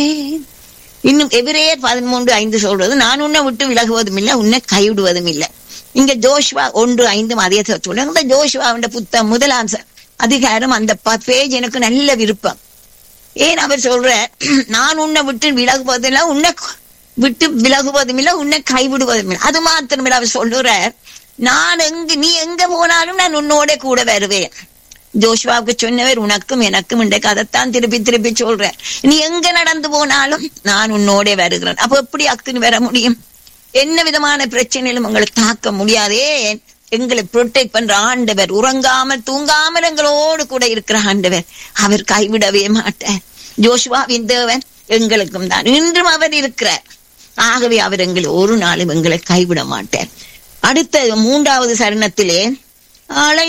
இன்னும் எபிரேயர் பதிமூன்று ஐந்து சொல்றது நான் உன்னை விட்டு விலகுவதும் இல்லை உன்னை கைவிடுவதும் இல்லை இங்க ஜோஷ்வா ஒன்று ஐந்தும் அதே சொல்றாங்க இந்த ஜோஷ்வாவுடைய புத்தகம் முதலாம் ச- அதிகாரம் அந்த பேஜ் எனக்கு நல்ல விருப்பம் ஏன் அவர் சொல்ற நான் உன்னை விட்டு விலகுவதில்லை உன்னை க- விட்டு விலகுவதும் இல்லை உன்னை கைவிடுவதும் இல்லை அது மாத்திரமில்ல அவர் சொல்லுற நான் எங்க நீ எங்க போனாலும் நான் உன்னோட கூட வருவேன் ஜோஷ்வாவுக்கு சொன்னவர் உனக்கும் எனக்கும் இன்றைக்கு அதைத்தான் திருப்பி திருப்பி சொல்றேன் நீ எங்க நடந்து போனாலும் நான் உன்னோட வருகிறேன் அப்ப எப்படி அக்குன்னு வர முடியும் என்ன விதமான பிரச்சனையிலும் உங்களை தாக்க முடியாதே எங்களை ப்ரொடெக்ட் பண்ற ஆண்டவர் உறங்காமல் தூங்காமல் எங்களோடு கூட இருக்கிற ஆண்டவர் அவர் கைவிடவே மாட்டார் ஜோஷ்வாவின் தேவன் எங்களுக்கும் தான் இன்றும் அவர் இருக்கிறார் ஆகவே அவர் எங்களை ஒரு நாளும் எங்களை கைவிட மாட்டார் அடுத்த மூன்றாவது சரணத்திலே அழை